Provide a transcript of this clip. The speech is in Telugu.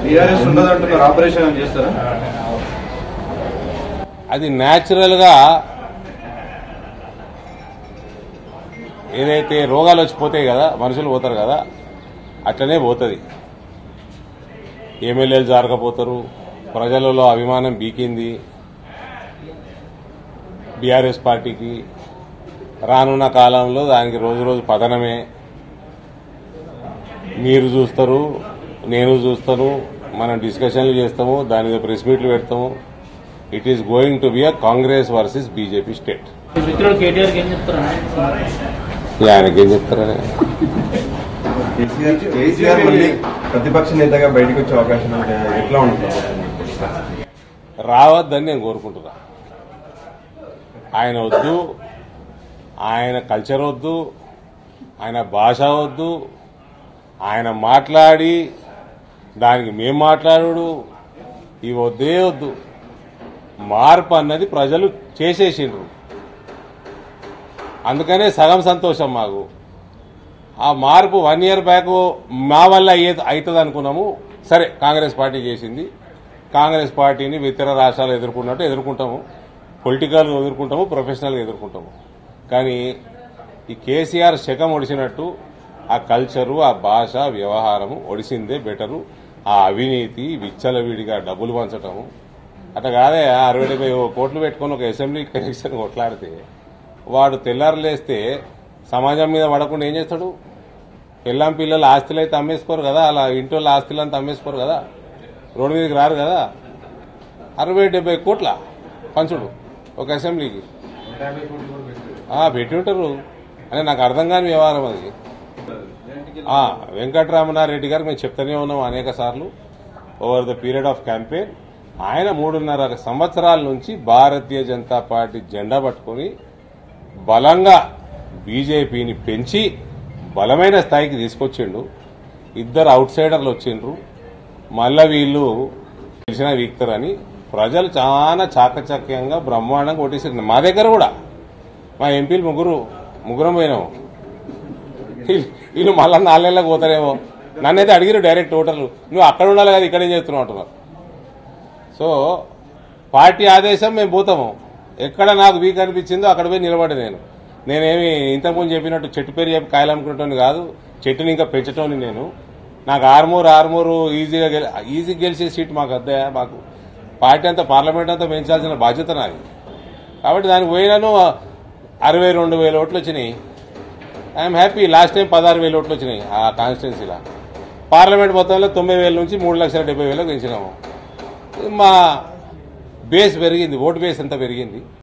టీఆర్ఎస్ ఉండదంటున్నారు ఆపరేషన్ ఏమైనా చేస్తారా అది న్యాచురల్గా ఏదైతే రోగాలు వచ్చి పోతాయి కదా మనుషులు పోతారు కదా అట్లనే పోతుంది ఎమ్మెల్యేలు జారకపోతారు ప్రజలలో అభిమానం బీకింది బీఆర్ఎస్ పార్టీకి రానున్న కాలంలో దానికి రోజు రోజు పతనమే మీరు చూస్తారు నేను చూస్తాను మనం డిస్కషన్లు చేస్తాము దాని మీద ప్రెస్ మీట్లు పెడతాము it is going to be a Congress versus BJP state మీ మిత్రుడు కేటీఆర్కి ఏం చెప్తారన్నా ఆయనకేం చెప్తారని కేసీఆర్ కేసీఆర్ మళ్ళీ ప్రతిపక్ష నేతగా బయటకు వచ్చే అవకాశం ఉంటే ఎట్లా ఉంటుంది రావద్దని నేను కోరుకుంటున్నా ఆయన వద్దు ఆయన కల్చర్ వద్దు ఆయన భాష వద్దు ఆయన మాట్లాడి దానికి మేం మాట్లాడు ఇవి వద్దే వద్దు మార్పు అన్నది ప్రజలు చేసేసిండ్రు అందుకనే సగం సంతోషం మాకు ఆ మార్పు వన్ ఇయర్ బ్యాక్ మా వల్ల అయ్యే అవుతుంది అనుకున్నాము సరే కాంగ్రెస్ పార్టీ చేసింది కాంగ్రెస్ పార్టీని ఇతర రాష్ట్రాలు ఎదుర్కొన్నట్టు ఎదుర్కొంటాము పొలిటికల్ ఎదుర్కొంటాము ప్రొఫెషనల్గా ఎదుర్కొంటాము కానీ ఈ కేసీఆర్ శకం ఒడిసినట్టు ఆ కల్చరు ఆ భాష వ్యవహారము ఒడిసిందే బెటరు ఆ అవినీతి విచ్చలవిడిగా డబ్బులు పంచటము అట్లా కాదే అరవై డెబ్బై కోట్లు పెట్టుకొని ఒక అసెంబ్లీ కనెక్షన్ కొట్లాడితే వాడు తెల్లారులేస్తే సమాజం మీద పడకుండా ఏం చేస్తాడు పిల్లం పిల్లలు ఆస్తులు అయితే అమ్మేసుకోరు కదా అలా ఇంటి వాళ్ళ ఆస్తులంతా అమ్మేసుకోరు కదా రోడ్డు మీదకి రారు కదా అరవై డెబ్బై కోట్ల పంచుడు ఒక అసెంబ్లీకి ఆ, పెట్టి ఉంటారు అని నాకు అర్థం కాని వ్యవహారం అది ఆ, వెంకటరామనారెడ్డి గారు మేము చెప్తూనే ఉన్నాం అనేక సార్లు over the period of campaign ఆయన మూడున్నర సంవత్సరాల నుంచి భారతీయ జనతా పార్టీ జెండా పట్టుకుని బలంగా బీజేపీని పెంచి బలమైన స్థాయికి తీసుకొచ్చిండు ఇద్దరు అవుట్ సైడర్లు వచ్చిండ్రు మళ్ళా వీళ్ళు తెలిసిన వీక్తారని ప్రజలు చాలా చాకచక్యంగా బ్రహ్మాండంగా కొట్టేసారు మా దగ్గర కూడా మా ఎంపీలు ముగ్గురు ముగ్గురం పోయినాము వీళ్ళు- వీళ్ళు మళ్ళా నాలుగేళ్ళకి పోతారేమో నన్నైతే అడిగిరు డైరెక్ట్ ఓటర్లు నువ్వు అక్కడ ఉండాలి కదా ఇక్కడేం చేస్తున్నావు అంటున్నారు సో పార్టీ ఆదేశం మేము పోతాము ఎక్కడ నాకు వీక్ అనిపించిందో అక్కడ పోయి నిలబడి నేను నేనేమి ఇంతకుముందు చెప్పినట్టు చెట్టు పేరు చెప్పి కాయలు అమ్ముకునేటోని కాదు చెట్టుని ఇంకా పెంచటోని నేను నాకు ఆర్మూర్ ఆర్మూరు ఈజీగా గెలి ఈజీగా గెలిచే సీట్ మాకు అద్దయా మాకు పార్టీ అంతా పార్లమెంట్ అంతా పెంచాల్సిన బాధ్యత నాది కాబట్టి దానికి పోయినాను అరవై రెండు వేల ఓట్లు వచ్చినాయి ఐఎమ్ హ్యాపీ లాస్ట్ టైం పదహారు వేల ఓట్లు వచ్చినాయి ఆ కాన్స్టిట్యున్సీలో పార్లమెంట్ మొత్తంలో తొంభై వేల నుంచి మూడు లక్షల డెబ్బై వేలకు పెంచినాము మా బేస్ పెరిగింది ఓటు బేస్ ఎంత పెరిగింది